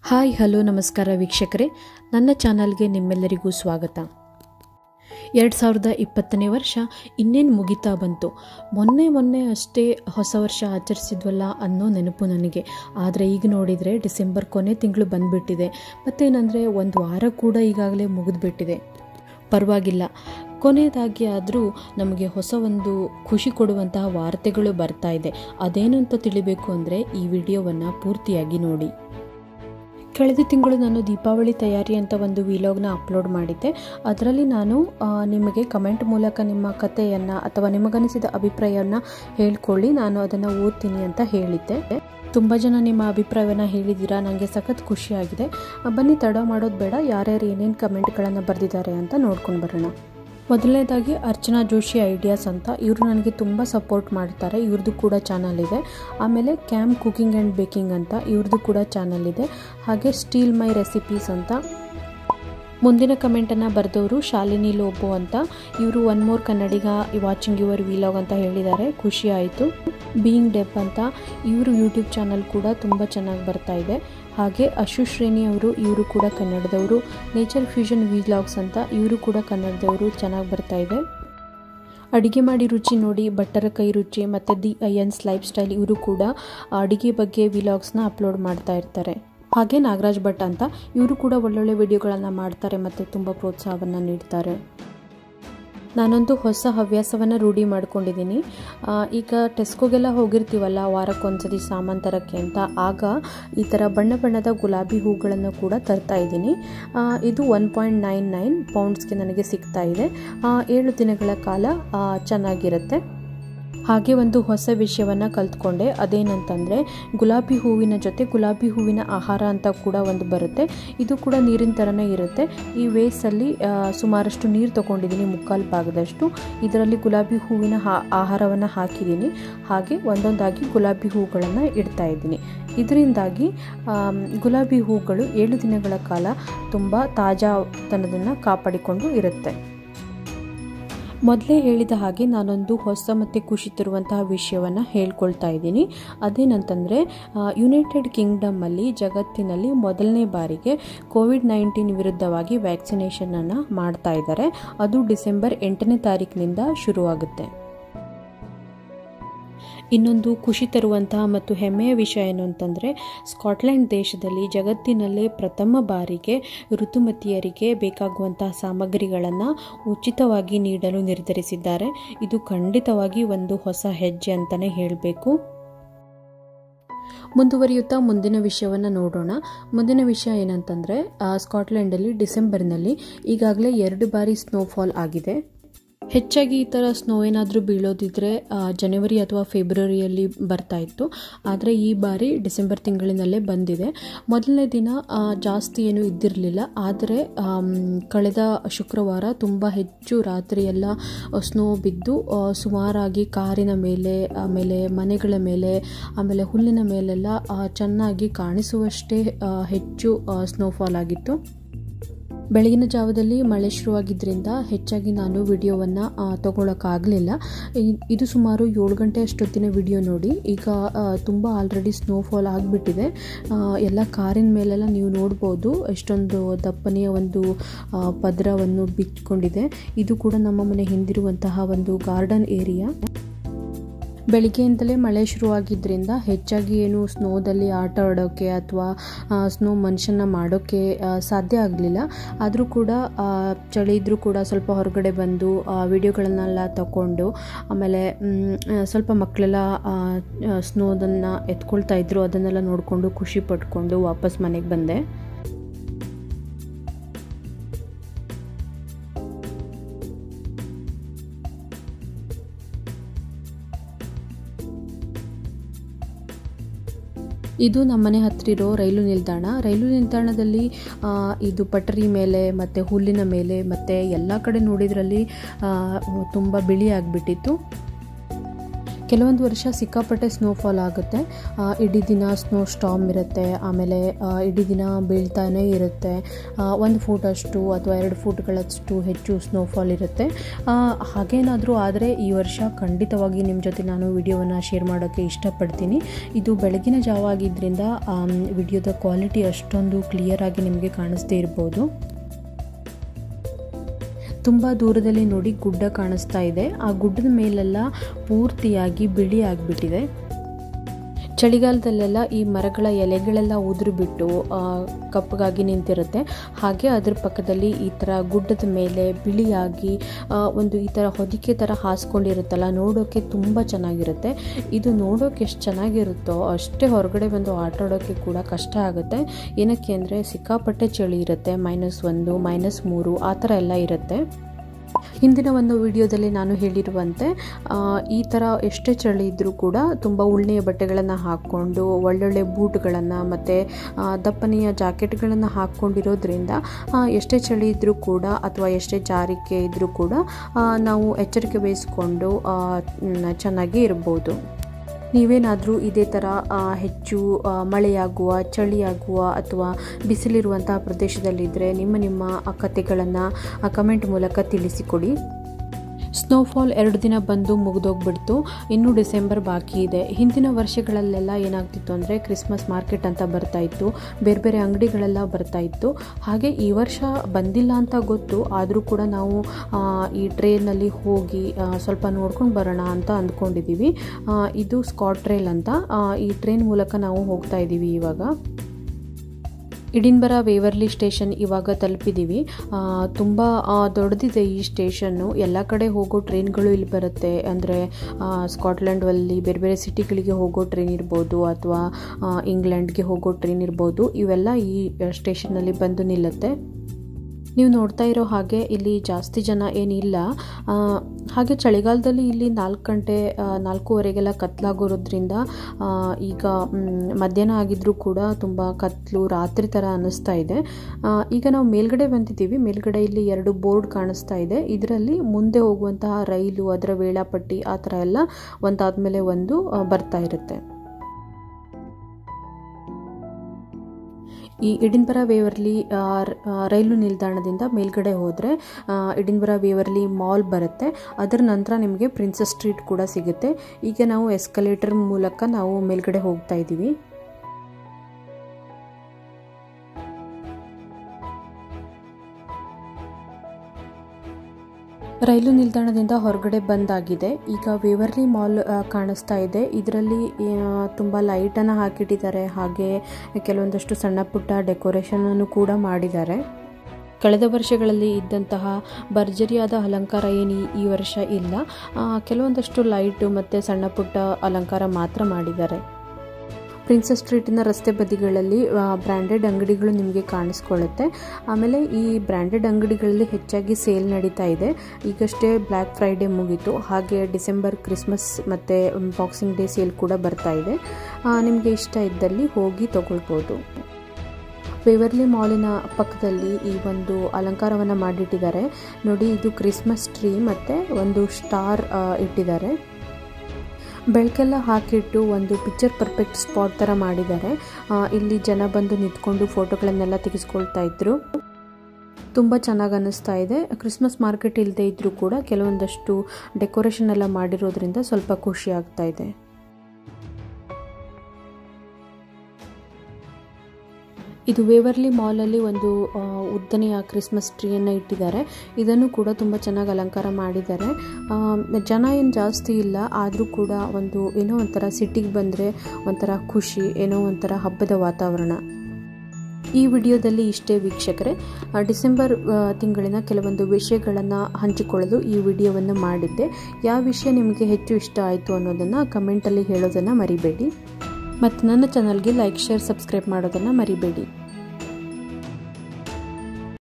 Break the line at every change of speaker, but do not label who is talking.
hi hello ನಮಸ್ಕಾರ ವೀಕ್ಷಕರೇ ನನ್ನ ಚಾನಲ್ಗೆ ನಿಮ್ಮೆಲ್ಲರಿಗೂ ಸ್ವಾಗತ ಎರಡು ಸಾವಿರದ ಇಪ್ಪತ್ತನೇ ವರ್ಷ ಇನ್ನೇನು ಮುಗಿತಾ ಬಂತು ಮೊನ್ನೆ ಮೊನ್ನೆ ಅಷ್ಟೇ ಹೊಸ ವರ್ಷ ಆಚರಿಸಿದ್ವಲ್ಲ ಅನ್ನೋ ನೆನಪು ನನಗೆ ಆದರೆ ಈಗ ನೋಡಿದರೆ ಡಿಸೆಂಬರ್ ಕೊನೆ ತಿಂಗಳು ಬಂದುಬಿಟ್ಟಿದೆ ಮತ್ತೇನೆಂದರೆ ಒಂದು ವಾರ ಕೂಡ ಈಗಾಗಲೇ ಮುಗಿದ್ಬಿಟ್ಟಿದೆ ಪರವಾಗಿಲ್ಲ ಕೊನೆಯದಾಗಿ ಆದರೂ ನಮಗೆ ಹೊಸ ಒಂದು ಖುಷಿ ಕೊಡುವಂತಹ ವಾರ್ತೆಗಳು ಬರ್ತಾ ಇದೆ ಅದೇನು ಅಂತ ತಿಳಿಬೇಕು ಅಂದರೆ ಈ ವಿಡಿಯೋವನ್ನು ಪೂರ್ತಿಯಾಗಿ ನೋಡಿ ಕಳೆದ ತಿಂಗಳು ನಾನು ದೀಪಾವಳಿ ತಯಾರಿ ಅಂತ ಒಂದು ವಿಲಾಗ್ನ ಅಪ್ಲೋಡ್ ಮಾಡಿದ್ದೆ ಅದರಲ್ಲಿ ನಾನು ಆ, ನಿಮಗೆ ಕಮೆಂಟ್ ಮೂಲಕ ನಿಮ್ಮ ಕಥೆಯನ್ನು ಅಥವಾ ನಿಮಗನಿಸಿದ ಅಭಿಪ್ರಾಯವನ್ನು ಹೇಳ್ಕೊಳ್ಳಿ ನಾನು ಅದನ್ನು ಓದ್ತೀನಿ ಅಂತ ಹೇಳಿದ್ದೆ ತುಂಬ ಜನ ನಿಮ್ಮ ಅಭಿಪ್ರಾಯವನ್ನು ಹೇಳಿದ್ದೀರಾ ನನಗೆ ಸಖತ್ ಖುಷಿಯಾಗಿದೆ ಆ, ಬನ್ನಿ ತಡ ಮಾಡೋದು ಬೇಡ ಯಾರ್ಯಾರು ಏನೇನು ಕಮೆಂಟ್ಗಳನ್ನು ಬರೆದಿದ್ದಾರೆ ಅಂತ ನೋಡ್ಕೊಂಡು ಬರೋಣ ಮೊದಲನೇದಾಗಿ ಅರ್ಚನಾ ಜೋಶಿ ಐಡಿಯಾಸ್ ಅಂತ ಇವರು ನನಗೆ ತುಂಬ ಸಪೋರ್ಟ್ ಮಾಡ್ತಾರೆ ಇವ್ರದ್ದು ಕೂಡ ಚಾನಲ್ ಇದೆ ಆಮೇಲೆ ಕ್ಯಾಮ್ ಕುಕಿಂಗ್ ಆ್ಯಂಡ್ ಬೇಕಿಂಗ್ ಅಂತ ಇವ್ರದ್ದು ಕೂಡ ಚಾನಲ್ ಇದೆ ಹಾಗೆ ಸ್ಟೀಲ್ ಮೈ ರೆಸಿಪೀಸ್ ಅಂತ ಮುಂದಿನ ಕಮೆಂಟನ್ನು ಬರೆದವರು ಶಾಲಿನಿ ಲೋಬೋ ಅಂತ ಇವರು ಒನ್ ಮೋರ್ ಕನ್ನಡಿಗ ವಾಚಿಂಗ್ ಯುವರ್ ವಿಲಾಗ್ ಅಂತ ಹೇಳಿದ್ದಾರೆ ಖುಷಿ ಆಯಿತು ಬೀಯಿಂಗ್ ಡೆಪ್ ಅಂತ ಇವರು ಯೂಟ್ಯೂಬ್ ಚಾನಲ್ ಕೂಡ ತುಂಬ ಚೆನ್ನಾಗಿ ಬರ್ತಾ ಇದೆ ಹಾಗೆ ಅಶು ಶ್ರೇಣಿ ಅವರು ಇವರು ಕೂಡ ಕನ್ನಡದವರು ನೇಚರ್ ಫ್ಯೂಷನ್ ವಿಲಾಗ್ಸ್ ಅಂತ ಇವರು ಕೂಡ ಕನ್ನಡದವರು ಚೆನ್ನಾಗಿ ಬರ್ತಾ ಇದೆ ಅಡುಗೆ ಮಾಡಿ ರುಚಿ ನೋಡಿ ಬಟ್ಟರ ಕೈ ರುಚಿ ಮತ್ತು ದಿ ಅಯನ್ಸ್ ಲೈಫ್ ಸ್ಟೈಲ್ ಇವರು ಕೂಡ ಅಡುಗೆ ಬಗ್ಗೆ ವಿಲಾಗ್ಸ್ನ ಅಪ್ಲೋಡ್ ಮಾಡ್ತಾ ಇರ್ತಾರೆ ಹಾಗೆ ನಾಗರಾಜ್ ಭಟ್ ಅಂತ ಇವರು ಕೂಡ ಒಳ್ಳೊಳ್ಳೆ ವಿಡಿಯೋಗಳನ್ನು ಮಾಡ್ತಾರೆ ಮತ್ತು ತುಂಬ ಪ್ರೋತ್ಸಾಹವನ್ನು ನೀಡ್ತಾರೆ ನಾನೊಂದು ಹೊಸ ಹವ್ಯಾಸವನ್ನು ರೂಢಿ ಮಾಡ್ಕೊಂಡಿದ್ದೀನಿ ಆ, ಈಗ ಟೆಸ್ಕೋಗೆಲ್ಲ ಹೋಗಿರ್ತೀವಲ್ಲ ವಾರಕ್ಕೊಂದ್ಸತಿ ಸಾಮಾನು ತರೋಕ್ಕೆ ಅಂತ ಆಗ ಈ ಥರ ಬಣ್ಣ ಬಣ್ಣದ ಗುಲಾಬಿ ಹೂಗಳನ್ನು ಕೂಡ ತರ್ತಾ ಇದ್ದೀನಿ ಆ, ಇದು ಒನ್ ಪಾಯಿಂಟ್ ನೈನ್ ನೈನ್ ಪೌಂಡ್ಸ್ಗೆ ನನಗೆ ಸಿಗ್ತಾ ಇದೆ ಆ, ಏಳು ದಿನಗಳ ಕಾಲ ಆ, ಚೆನ್ನಾಗಿರುತ್ತೆ ಹಾಗೆ ಒಂದು ಹೊಸ ವಿಷಯವನ್ನು ಕಲ್ತ್ಕೊಂಡೆ ಅದೇನಂತಂದರೆ ಗುಲಾಬಿ ಹೂವಿನ ಜೊತೆ ಗುಲಾಬಿ ಹೂವಿನ ಆಹಾರ ಅಂತ ಕೂಡ ಒಂದು ಬರುತ್ತೆ ಇದು ಕೂಡ ನೀರಿನ ಥರನೇ ಇರುತ್ತೆ ಈ ವೇಸಲ್ಲಿ ಆ, ಸುಮಾರಷ್ಟು ನೀರು ತೊಗೊಂಡಿದ್ದೀನಿ ಮುಕ್ಕಾಲು ಭಾಗದಷ್ಟು ಇದರಲ್ಲಿ ಗುಲಾಬಿ ಹೂವಿನ ಹಾ ಆಹಾರವನ್ನು ಹಾಕಿದ್ದೀನಿ ಹಾಗೆ ಒಂದೊಂದಾಗಿ ಗುಲಾಬಿ ಹೂಗಳನ್ನು ಇಡ್ತಾ ಇದ್ದೀನಿ ಇದರಿಂದಾಗಿ ಆಮ್, ಗುಲಾಬಿ ಹೂಗಳು ಏಳು ದಿನಗಳ ಕಾಲ ತುಂಬ ತಾಜಾತನದನ್ನು ಕಾಪಾಡಿಕೊಂಡು ಇರುತ್ತೆ ಮೊದಲೇ ಹೇಳಿದ ಹಾಗೆ ನಾನೊಂದು ಹೊಸ ಮತ್ತು ಖುಷಿ ತರುವಂತಹ ವಿಷಯವನ್ನು ಹೇಳ್ಕೊಳ್ತಾ ಇದ್ದೀನಿ ಅದೇನಂತಂದರೆ ಯುನೈಟೆಡ್ ಕಿಂಗ್ಡಮ್ಮಲ್ಲಿ ಜಗತ್ತಿನಲ್ಲಿ ಮೊದಲನೇ ಬಾರಿಗೆ ಕೋವಿಡ್ ನೈನ್ಟೀನ್ ವಿರುದ್ಧವಾಗಿ ವ್ಯಾಕ್ಸಿನೇಷನನ್ನು ಮಾಡ್ತಾ ಇದ್ದಾರೆ ಅದು ಡಿಸೆಂಬರ್ ಎಂಟನೇ ತಾರೀಕಿನಿಂದ ಶುರುವಾಗುತ್ತೆ ಇನ್ನೊಂದು ಖುಷಿ ತರುವಂತಹ ಮತ್ತು ಹೆಮ್ಮೆಯ ವಿಷಯ ಏನು ಅಂತಂದರೆ ಸ್ಕಾಟ್ಲೆಂಡ್ ದೇಶದಲ್ಲಿ ಜಗತ್ತಿನಲ್ಲೇ ಪ್ರಥಮ ಬಾರಿಗೆ ಋತುಮತಿಯರಿಗೆ ಬೇಕಾಗುವಂತಹ ಸಾಮಗ್ರಿಗಳನ್ನು ಉಚಿತವಾಗಿ ನೀಡಲು ನಿರ್ಧರಿಸಿದ್ದಾರೆ ಇದು ಖಂಡಿತವಾಗಿ ಒಂದು ಹೊಸ ಹೆಜ್ಜೆ ಅಂತಲೇ ಹೇಳಬೇಕು ಮುಂದುವರಿಯುತ್ತಾ ಮುಂದಿನ ವಿಷಯವನ್ನು ನೋಡೋಣ ಮುಂದಿನ ವಿಷಯ ಏನಂತಂದರೆ ಸ್ಕಾಟ್ಲೆಂಡಲ್ಲಿ ಡಿಸೆಂಬರ್ನಲ್ಲಿ ಈಗಾಗಲೇ ಎರಡು ಬಾರಿ ಸ್ನೋಫಾಲ್ ಆಗಿದೆ ಹೆಚ್ಚಾಗಿ ಈ ಥರ ಸ್ನೋ ಏನಾದರೂ ಬೀಳೋದಿದ್ರೆ ಆ, ಜನವರಿ ಅಥವಾ ಫೆಬ್ರವರಿಯಲ್ಲಿ ಬರ್ತಾ ಇತ್ತು ಆದರೆ ಈ ಬಾರಿ ಡಿಸೆಂಬರ್ ತಿಂಗಳಿನಲ್ಲೇ ಬಂದಿದೆ ಮೊದಲನೇ ದಿನ ಆ, ಜಾಸ್ತಿ ಏನೂ ಇದ್ದಿರಲಿಲ್ಲ ಆದರೆ ಆಮ್, ಕಳೆದ ಶುಕ್ರವಾರ ತುಂಬ ಹೆಚ್ಚು ರಾತ್ರಿಯೆಲ್ಲ ಸ್ನೋ ಬಿದ್ದು ಆ, ಸುಮಾರಾಗಿ ಕಾರಿನ ಮೇಲೆ ಆಮೇಲೆ ಮನೆಗಳ ಮೇಲೆ ಆಮೇಲೆ ಹುಲ್ಲಿನ ಮೇಲೆಲ್ಲ ಆ, ಚೆನ್ನಾಗಿ ಕಾಣಿಸುವಷ್ಟೇ ಆ, ಹೆಚ್ಚು ಸ್ನೋಫಾಲ್ ಆಗಿತ್ತು ಬೆಳಗಿನ ಜಾವದಲ್ಲಿ ಮಳೆ ಶುರುವಾಗಿದ್ದರಿಂದ ಹೆಚ್ಚಾಗಿ ನಾನು ವಿಡಿಯೋವನ್ನು ತೊಗೊಳಕ್ಕಾಗಲಿಲ್ಲ ಇದು ಸುಮಾರು ಏಳು ಗಂಟೆ ಅಷ್ಟೊತ್ತಿನ ವಿಡಿಯೋ ನೋಡಿ ಈಗ ತುಂಬ ಆಲ್ರೆಡಿ ಸ್ನೋಫಾಲ್ ಆಗಿಬಿಟ್ಟಿದೆ ಎಲ್ಲ ಕಾರಿನ ಮೇಲೆಲ್ಲ ನೀವು ನೋಡ್ಬೋದು ಎಷ್ಟೊಂದು ದಪ್ಪನೆಯ ಒಂದು ಆ, ಪದರವನ್ನು ಬಿಚ್ಕೊಂಡಿದೆ ಇದು ಕೂಡ ನಮ್ಮ ಮನೆ ಹಿಂದಿರುವಂತಹ ಒಂದು ಗಾರ್ಡನ್ ಏರಿಯಾ ಬೆಳಿಗ್ಗೆಯಿಂದಲೇ ಮಳೆ ಶುರುವಾಗಿದ್ದರಿಂದ ಹೆಚ್ಚಾಗಿ ಏನು ಸ್ನೋದಲ್ಲಿ ಆಟ ಆಡೋಕ್ಕೆ ಅಥವಾ ಸ್ನೋ ಮನುಷ್ಯನ ಮಾಡೋಕ್ಕೆ ಆ, ಸಾಧ್ಯ ಆಗಲಿಲ್ಲ ಆದರೂ ಕೂಡ ಆ, ಚಳಿ ಇದ್ದರೂ ಕೂಡ ಸ್ವಲ್ಪ ಹೊರಗಡೆ ಬಂದು ವಿಡಿಯೋಗಳನ್ನೆಲ್ಲ ತಗೊಂಡು ಆಮೇಲೆ ಮ್, ಆ, ಸ್ವಲ್ಪ ಮಕ್ಕಳೆಲ್ಲ ಸ್ನೋದನ್ನು ಎತ್ಕೊಳ್ತಾ ಇದ್ರು ಅದನ್ನೆಲ್ಲ ನೋಡಿಕೊಂಡು ಖುಷಿ ಪಟ್ಕೊಂಡು ವಾಪಸ್ ಮನೆಗೆ ಬಂದೆ ಇದು ನಮ್ಮನೆ ಹತ್ರ ಇರೋ ರೈಲು ನಿಲ್ದಾಣ ರೈಲು ನಿಲ್ದಾಣದಲ್ಲಿ ಆ, ಇದು ಪಟರಿ ಮೇಲೆ ಮತ್ತು ಹುಲ್ಲಿನ ಮೇಲೆ ಮತ್ತು ಎಲ್ಲ ಕಡೆ ನೋಡಿದ್ರಲ್ಲಿ ತುಂಬ ಬಿಳಿ ಆಗಿಬಿಟ್ಟಿತ್ತು ಕೆಲವೊಂದು ವರ್ಷ ಸಿಕ್ಕಾಪಟ್ಟೆ ಸ್ನೋಫಾಲ್ ಆಗುತ್ತೆ ಆ, ಇಡೀ ದಿನ ಸ್ನೋ ಸ್ಟಾಮ್ ಇರುತ್ತೆ ಆಮೇಲೆ ಆ, ಇಡೀ ದಿನ ಬೀಳ್ತಾನೇ ಇರುತ್ತೆ ಆ, ಒಂದು ಫೂಟ್ ಅಷ್ಟು ಅಥವಾ ಎರಡು ಫೂಟ್ಗಳಷ್ಟು ಹೆಚ್ಚು ಸ್ನೋಫಾಲ್ ಇರುತ್ತೆ ಆ, ಹಾಗೇನಾದರೂ ಆದರೆ ಈ ವರ್ಷ ಖಂಡಿತವಾಗಿ ನಿಮ್ಮ ಜೊತೆ ನಾನು ವಿಡಿಯೋವನ್ನು ಶೇರ್ ಮಾಡೋಕ್ಕೆ ಇಷ್ಟಪಡ್ತೀನಿ ಇದು ಬೆಳಗಿನ ಜಾವ ಆಗಿದ್ದರಿಂದ ವಿಡಿಯೋದ ಕ್ವಾಲಿಟಿ ಅಷ್ಟೊಂದು ಕ್ಲಿಯರ್ ಆಗಿ ನಿಮಗೆ ಕಾಣಿಸ್ದೇ ಇರ್ಬೋದು ತುಂಬ ದೂರದಲ್ಲಿ ನೋಡಿ ಗುಡ್ಡ ಕಾಣಿಸ್ತಾ ಇದೆ ಆ ಗುಡ್ಡದ ಮೇಲೆಲ್ಲ ಪೂರ್ತಿಯಾಗಿ ಬಿಳಿ ಆಗಿಬಿಟ್ಟಿದೆ ಚಳಿಗಾಲದಲ್ಲೆಲ್ಲ ಈ ಮರಗಳ ಎಲೆಗಳೆಲ್ಲ ಉದುರು ಬಿಟ್ಟು ಆ, ಕಪ್ಪಗಾಗಿ ನಿಂತಿರುತ್ತೆ ಹಾಗೆ ಅದ್ರ ಪಕ್ಕದಲ್ಲಿ ಈ ಥರ ಗುಡ್ಡದ ಮೇಲೆ ಬಿಳಿಯಾಗಿ ಆ, ಒಂದು ಈ ಥರ ಹೊದಿಕೆ ಥರ ಹಾಸ್ಕೊಂಡಿರುತ್ತಲ್ಲ ನೋಡೋಕ್ಕೆ ತುಂಬ ಚೆನ್ನಾಗಿರುತ್ತೆ ಇದು ನೋಡೋಕೆ ಎಷ್ಟು ಚೆನ್ನಾಗಿರುತ್ತೋ ಅಷ್ಟೇ ಹೊರಗಡೆ ಬಂದು ಆಟ ಆಡೋಕ್ಕೆ ಕೂಡ ಕಷ್ಟ ಆಗುತ್ತೆ ಏನಕ್ಕೆ ಅಂದರೆ ಸಿಕ್ಕಾಪಟ್ಟೆ ಚಳಿ ಇರುತ್ತೆ ಮೈನಸ್ ಒಂದು ಮೈನಸ್ ಮೂರು ಆ ಥರ ಎಲ್ಲ ಇರುತ್ತೆ ಹಿಂದಿನ ಒಂದು ವಿಡಿಯೋದಲ್ಲಿ ನಾನು ಹೇಳಿರುವಂತೆ ಆ, ಈ ಥರ ಎಷ್ಟೇ ಚಳಿ ಇದ್ದರೂ ಕೂಡ ತುಂಬ ಉಳ್ಳೆಯ ಬಟ್ಟೆಗಳನ್ನು ಹಾಕ್ಕೊಂಡು ಒಳ್ಳೊಳ್ಳೆ ಬೂಟ್ಗಳನ್ನು ಮತ್ತು ದಪ್ಪನೆಯ ಜಾಕೆಟ್ಗಳನ್ನು ಹಾಕ್ಕೊಂಡಿರೋದ್ರಿಂದ ಆ, ಎಷ್ಟೇ ಚಳಿ ಇದ್ದರೂ ಕೂಡ ಅಥವಾ ಎಷ್ಟೇ ಜಾರಿಕೆ ಇದ್ದರೂ ಕೂಡ ಆ, ನಾವು ಎಚ್ಚರಿಕೆ ವಹಿಸ್ಕೊಂಡು ಆ, ಮ್, ಚೆನ್ನಾಗಿ ಇರ್ಬೋದು ನೀವೇನಾದರೂ ಇದೇ ಥರ ಆ, ಹೆಚ್ಚು ಆ, ಮಳೆಯಾಗುವ ಚಳಿಯಾಗುವ ಅಥವಾ ಬಿಸಿಲಿರುವಂತಹ ಪ್ರದೇಶದಲ್ಲಿದ್ದರೆ ನಿಮ್ಮ ನಿಮ್ಮ ಆ ಕಥೆಗಳನ್ನು ಕಮೆಂಟ್ ಮೂಲಕ ತಿಳಿಸಿಕೊಡಿ ಸ್ನೋಫಾಲ್ ಎರಡು ದಿನ ಬಂದು ಮುಗಿದೋಗ್ಬಿಡ್ತು ಇನ್ನೂ ಡಿಸೆಂಬರ್ ಬಾಕಿ ಇದೆ ಹಿಂದಿನ ವರ್ಷಗಳಲ್ಲೆಲ್ಲ ಏನಾಗ್ತಿತ್ತು ಅಂದರೆ ಕ್ರಿಸ್ಮಸ್ ಮಾರ್ಕೆಟ್ ಅಂತ ಬರ್ತಾ ಇತ್ತು ಬೇರೆ ಬೇರೆ ಅಂಗಡಿಗಳೆಲ್ಲ ಬರ್ತಾ ಇತ್ತು ಹಾಗೆ ಈ ವರ್ಷ ಬಂದಿಲ್ಲ ಅಂತ ಗೊತ್ತು ಆದರೂ ಕೂಡ ನಾವು ಆ, ಈ ಟ್ರೈನಲ್ಲಿ ಹೋಗಿ ಆ, ಸ್ವಲ್ಪ ನೋಡ್ಕೊಂಡು ಬರೋಣ ಅಂತ ಅಂದ್ಕೊಂಡಿದ್ದೀವಿ ಆ, ಇದು ಸ್ಕಾಟ್ ಟ್ರೈಲ್ ಅಂತ ಆ, ಈ ಟ್ರೈನ್ ಮೂಲಕ ನಾವು ಹೋಗ್ತಾ ಇದ್ದೀವಿ ಇವಾಗ ಇಡಿನ್ಬರ ವೇವರ್ಲಿ ಸ್ಟೇಷನ್ ಇವಾಗ ತಲುಪಿದ್ದೀವಿ ತುಂಬ ದೊಡ್ಡದಿದೆ ಈ ಸ್ಟೇಷನ್ನು ಎಲ್ಲ ಕಡೆ ಹೋಗೋ ಟ್ರೈನ್ಗಳು ಇಲ್ಲಿ ಬರುತ್ತೆ ಅಂದರೆ ಸ್ಕಾಟ್ಲೆಂಡಲ್ಲಿ ಬೇರೆ ಬೇರೆ ಸಿಟಿಗಳಿಗೆ ಹೋಗೋ ಟ್ರೈನ್ ಇರ್ಬೋದು ಅಥವಾ ಇಂಗ್ಲೆಂಡ್ಗೆ ಹೋಗೋ ಟ್ರೈನ್ ಇರ್ಬೋದು ಇವೆಲ್ಲ ಈ ಸ್ಟೇಷನ್ನಲ್ಲಿ ಬಂದು ನಿಲ್ಲುತ್ತೆ ನೀವು ನೋಡ್ತಾ ಇರೋ ಹಾಗೆ ಇಲ್ಲಿ ಜಾಸ್ತಿ ಜನ ಏನಿಲ್ಲ ಆ, ಹಾಗೆ ಚಳಿಗಾಲದಲ್ಲಿ ಇಲ್ಲಿ ನಾಲ್ಕು ಗಂಟೆ ಆ, ನಾಲ್ಕೂವರೆಗೆಲ್ಲ ಕತ್ಲಾಗೋದ್ರಿಂದ ಆ, ಈಗ ಮ್, ಮಧ್ಯಾಹ್ನ ಆಗಿದ್ರೂ ಕೂಡ ತುಂಬ ಕತ್ಲು ರಾತ್ರಿ ಥರ ಅನ್ನಿಸ್ತಾ ಇದೆ ಆ, ಈಗ ನಾವು ಮೇಲ್ಗಡೆ ಬಂದಿದ್ದೀವಿ ಮೇಲ್ಗಡೆ ಇಲ್ಲಿ ಎರಡು ಬೋರ್ಡ್ ಕಾಣಿಸ್ತಾ ಇದೆ ಇದರಲ್ಲಿ ಮುಂದೆ ಹೋಗುವಂತಹ ರೈಲು ಅದರ ವೇಳಾಪಟ್ಟಿ ಆ ಥರ ಎಲ್ಲ ಒಂದಾದ್ಮೇಲೆ ಒಂದು ಆ, ಬರ್ತಾ ಇರುತ್ತೆ ಈ ಇಡಿನ್ಬರ ವೇವರ್ಲಿ ಆ, ರ- ಆ, ರೈಲು ನಿಲ್ದಾಣದಿಂದ ಮೇಲ್ಗಡೆ ಹೋದರೆ ಇಡಿನ್ಬರ ವೇವರ್ಲಿ ಮಾಲ್ ಬರುತ್ತೆ ಅದರ ನಂತರ ನಿಮಗೆ ಪ್ರಿನ್ಸಸ್ ಸ್ಟ್ರೀಟ್ ಕೂಡ ಸಿಗುತ್ತೆ ಈಗ ನಾವು ಎಸ್ಕಲೇಟರ್ ಮೂಲಕ ನಾವು ಮೇಲ್ಗಡೆ ಹೋಗ್ತಾ ಇದ್ದೀವಿ ರೈಲು ನಿಲ್ದಾಣದಿಂದ ಹೊರಗಡೆ ಬಂದಾಗಿದೆ ಈಗ ವೇವರ್ಲಿ ಮಾಲ್ ಆ, ಕಾಣಿಸ್ತಾ ಇದೆ ಇದರಲ್ಲಿ ತುಂಬ ಲೈಟನ್ನು ಹಾಕಿಟ್ಟಿದ್ದಾರೆ ಹಾಗೆ ಕೆಲವೊಂದಷ್ಟು ಸಣ್ಣ ಪುಟ್ಟ ಡೆಕೋರೇಷನನ್ನು ಕೂಡ ಮಾಡಿದ್ದಾರೆ ಕಳೆದ ವರ್ಷಗಳಲ್ಲಿ ಇದ್ದಂತಹ ಭರ್ಜರಿಯಾದ ಅಲಂಕಾರ ಏನು ಈ- ಈ ವರ್ಷ ಇಲ್ಲ ಆ, ಕೆಲವೊಂದಷ್ಟು ಲೈಟು ಮತ್ತು ಸಣ್ಣ ಪುಟ್ಟ ಅಲಂಕಾರ ಮಾತ್ರ ಮಾಡಿದ್ದಾರೆ ಪ್ರಿನ್ಸಸ್ ಸ್ಟ್ರೀಟಿನ ರಸ್ತೆ ಬದಿಗಳಲ್ಲಿ ಬ್ರ್ಯಾಂಡೆಡ್ ಅಂಗಡಿಗಳು ನಿಮಗೆ ಕಾಣಿಸ್ಕೊಳ್ಳುತ್ತೆ ಆಮೇಲೆ ಈ ಬ್ರ್ಯಾಂಡೆಡ್ ಅಂಗಡಿಗಳಲ್ಲಿ ಹೆಚ್ಚಾಗಿ ಸೇಲ್ ನಡೀತಾ ಇದೆ ಈಗಷ್ಟೇ ಬ್ಲ್ಯಾಕ್ ಫ್ರೈಡೇ ಮುಗೀತು ಹಾಗೆ ಡಿಸೆಂಬರ್ ಕ್ರಿಸ್ಮಸ್ ಮತ್ತು ಬಾಕ್ಸಿಂಗ್ ಡೇ ಸೇಲ್ ಕೂಡ ಬರ್ತಾ ಇದೆ ನಿಮಗೆ ಇಷ್ಟ ಇದ್ದಲ್ಲಿ ಹೋಗಿ ತಗೊಳ್ಬೋದು ವೇವರ್ಲಿ ಮಾಲಿನ ಪಕ್ಕದಲ್ಲಿ ಈ ಒಂದು ಅಲಂಕಾರವನ್ನು ಮಾಡಿಟ್ಟಿದ್ದಾರೆ ನೋಡಿ ಇದು ಕ್ರಿಸ್ಮಸ್ ಟ್ರೀ ಮತ್ತು ಒಂದು ಸ್ಟಾರ್ ಆ, ಇಟ್ಟಿದ್ದಾರೆ ಬೆಳಕೆಲ್ಲ ಹಾಕಿಟ್ಟು ಒಂದು ಪಿಕ್ಚರ್ ಪರ್ಫೆಕ್ಟ್ ಸ್ಪಾಟ್ ಥರ ಮಾಡಿದ್ದಾರೆ ಆ, ಇಲ್ಲಿ ಜನ ಬಂದು ನಿಂತ್ಕೊಂಡು ಫೋಟೋಗಳನ್ನೆಲ್ಲ ತೆಗೆಸ್ಕೊಳ್ತಾ ಇದ್ರು ತುಂಬ ಚೆನ್ನಾಗಿ ಅನ್ನಿಸ್ತಾ ಇದೆ ಕ್ರಿಸ್ಮಸ್ ಮಾರ್ಕೆಟ್ ಇಲ್ಲದೆ ಇದ್ದರೂ ಕೂಡ ಕೆಲವೊಂದಷ್ಟು ಡೆಕೋರೇಷನ್ ಎಲ್ಲ ಮಾಡಿರೋದ್ರಿಂದ ಸ್ವಲ್ಪ ಖುಷಿ ಆಗ್ತಾ ಇದೆ ಇದು ವೇವರ್ಲಿ ಮಾಲಲ್ಲಿ ಒಂದು ಆ, ಉದ್ದನೆಯ ಕ್ರಿಸ್ಮಸ್ ಟ್ರೀಯನ್ನು ಇಟ್ಟಿದ್ದಾರೆ ಇದನ್ನು ಕೂಡ ತುಂಬ ಚೆನ್ನಾಗಿ ಅಲಂಕಾರ ಮಾಡಿದ್ದಾರೆ ಆ, ಜನ ಏನು ಜಾಸ್ತಿ ಇಲ್ಲ ಆದರೂ ಕೂಡ ಒಂದು ಏನೋ ಒಂಥರ ಸಿಟಿಗೆ ಬಂದರೆ ಒಂಥರ ಖುಷಿ ಏನೋ ಒಂಥರ ಹಬ್ಬದ ವಾತಾವರಣ ಈ ವಿಡಿಯೋದಲ್ಲಿ ಇಷ್ಟೇ ವೀಕ್ಷಕರೇ ಆ, ಡಿಸೆಂಬರ್ ಆ, ತಿಂಗಳಿನ ಕೆಲವೊಂದು ವಿಷಯಗಳನ್ನು ಹಂಚಿಕೊಳ್ಳಲು ಈ ವಿಡಿಯೋವನ್ನು ಮಾಡಿದ್ದೆ ಯಾವ ವಿಷಯ ನಿಮಗೆ ಹೆಚ್ಚು ಇಷ್ಟ ಆಯಿತು ಅನ್ನೋದನ್ನು ಕಮೆಂಟಲ್ಲಿ ಹೇಳೋದನ್ನು ಮರಿಬೇಡಿ ಮತ್ತು ನನ್ನ ಚಾನಲ್ಗೆ ಲೈಕ್ ಶೇರ್ ಸಬ್ಸ್ಕ್ರೈಬ್ ಮಾಡೋದನ್ನು ಮರಿಬೇಡಿ